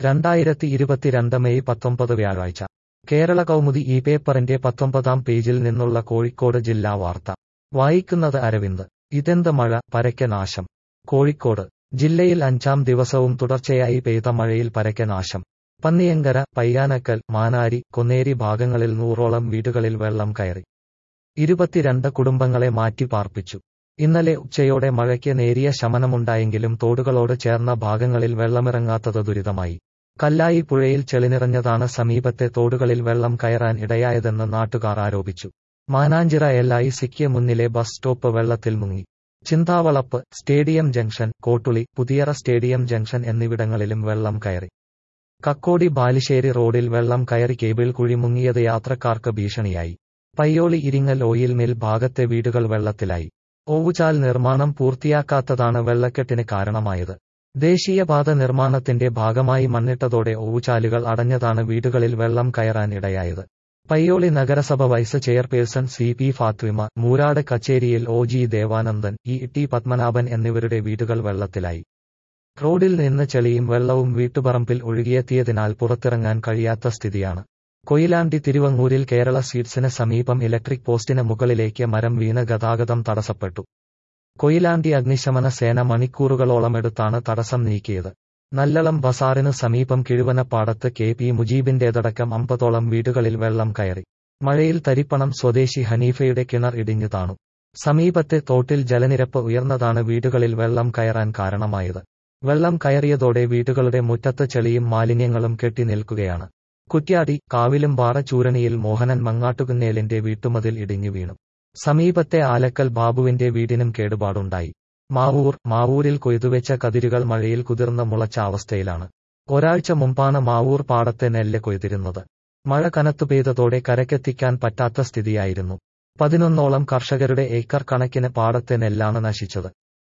രണ്ടായിരത്തി ഇരുപത്തിരണ്ട് മെയ് പത്തൊമ്പത് വ്യാഴാഴ്ച കേരള കൗമുദി ഈ പേപ്പറിന്റെ പത്തൊമ്പതാം പേജിൽ നിന്നുള്ള കോഴിക്കോട് ജില്ലാ വാർത്ത വായിക്കുന്നത് അരവിന്ദ് ഇതെന്ത് മഴ പരക്കെ നാശം കോഴിക്കോട് ജില്ലയിൽ അഞ്ചാം ദിവസവും തുടർച്ചയായി പെയ്ത മഴയിൽ പരക്കെ നാശം പന്നിയങ്കര പയ്യാനക്കൽ മാനാരി കൊന്നേരി ഭാഗങ്ങളിൽ നൂറോളം വീടുകളിൽ വെള്ളം കയറി ഇരുപത്തിരണ്ട് കുടുംബങ്ങളെ മാറ്റി പാർപ്പിച്ചു ഇന്നലെ ഉച്ചയോടെ മഴയ്ക്ക് നേരിയ ശമനമുണ്ടായെങ്കിലും തോടുകളോട് ചേർന്ന ഭാഗങ്ങളിൽ വെള്ളമിറങ്ങാത്തത് ദുരിതമായി കല്ലായി പുഴയിൽ ചെളിനിറഞ്ഞതാണ് സമീപത്തെ തോടുകളിൽ വെള്ളം കയറാൻ ഇടയായതെന്ന് നാട്ടുകാർ ആരോപിച്ചു മാനാഞ്ചിറ എൽ ഐ സിക്ക് മുന്നിലെ ബസ് സ്റ്റോപ്പ് വെള്ളത്തിൽ മുങ്ങി Chinthavalappu stadium junction Kottooli Puthiyara stadium junction എന്നിവിടങ്ങളിലും വെള്ളം കയറി കക്കോടി ബാലുശ്ശേരി റോഡിൽ വെള്ളം കയറി കേബിൾ കുഴി മുങ്ങിയത് യാത്രക്കാർക്ക് ഭീഷണിയായി പയ്യോളി ഇരിങ്ങൽ ഓയിൽ മിൽ ഭാഗത്തെ വീടുകൾ വെള്ളത്തിലായി ഓവുചാൽ നിർമ്മാണം പൂർത്തിയാക്കാത്തതാണ് വെള്ളക്കെട്ടിന് കാരണമായത് ദേശീയപാത നിർമ്മാണത്തിന്റെ ഭാഗമായി മണ്ണിട്ടതോടെ ഓവുചാലുകൾ അടഞ്ഞതാണ് വീടുകളിൽ വെള്ളം കയറാൻ ഇടയായത് പയ്യോളി നഗരസഭ vice chairperson C P Fathima Moorad കച്ചേരിയിൽ O G Devanandan E T Padmanabhan എന്നിവരുടെ വീടുകൾ വെള്ളത്തിലായി റോഡിൽ നിന്ന് ചെളിയും വെള്ളവും വീട്ടുപറമ്പിൽ ഒഴുകിയെത്തിയതിനാൽ പുറത്തിറങ്ങാൻ കഴിയാത്ത സ്ഥിതിയാണ് കൊയിലാണ്ടി തിരുവങ്ങൂരിൽ കേരള സീഡ്സിന് സമീപം ഇലക്ട്രിക് പോസ്റ്റിന് മുകളിലേക്ക് മരം വീണ് ഗതാഗതം തടസ്സപ്പെട്ടു കൊയിലാണ്ടി അഗ്നിശമന സേന മണിക്കൂറുകളോളം എടുത്താണ് തടസ്സം നീക്കിയത് നല്ലളം ബസാറിന് സമീപം കിഴുവനപ്പാടത്ത് കെ പി മുജീബിന്റേതടക്കം അമ്പതോളം വീടുകളിൽ വെള്ളം കയറി മഴയിൽ തരിപ്പണം സ്വദേശി ഹനീഫയുടെ കിണർ ഇടിഞ്ഞു താണു സമീപത്തെ തോട്ടിൽ ജലനിരപ്പ് ഉയർന്നതാണ് വീടുകളിൽ വെള്ളം കയറാൻ കാരണമായത് വെള്ളം കയറിയതോടെ വീടുകളുടെ മുറ്റത്ത് ചെളിയും മാലിന്യങ്ങളും കെട്ടി നിൽക്കുകയാണ് കുറ്റ്യാടി കാവിലുംപാറ ചൂരണിയിൽ മോഹനൻ മങ്ങാട്ടുകുന്നേലിന്റെ വീട്ടുമതിൽ ഇടിഞ്ഞു വീണു സമീപത്തെ ആലക്കൽ ബാബുവിന്റെ വീടിനും കേടുപാടുണ്ടായി മാവൂർ മാവൂരിൽ കൊയ്തുവെച്ച കതിരുകൾ മഴയിൽ കുതിർന്ന് മുളച്ച അവസ്ഥയിലാണ് ഒരാഴ്ച മുമ്പാണ് മാവൂർ പാടത്തെ നെല്ല് കൊയ്തിരുന്നത് മഴ കനത്തു പെയ്തതോടെ കരക്കെത്തിക്കാൻ പറ്റാത്ത സ്ഥിതിയായിരുന്നു പതിനൊന്നോളം കർഷകരുടെ ഏക്കർ കണക്കിന് പാടത്തെ നെല്ലാണ് നശിച്ചത്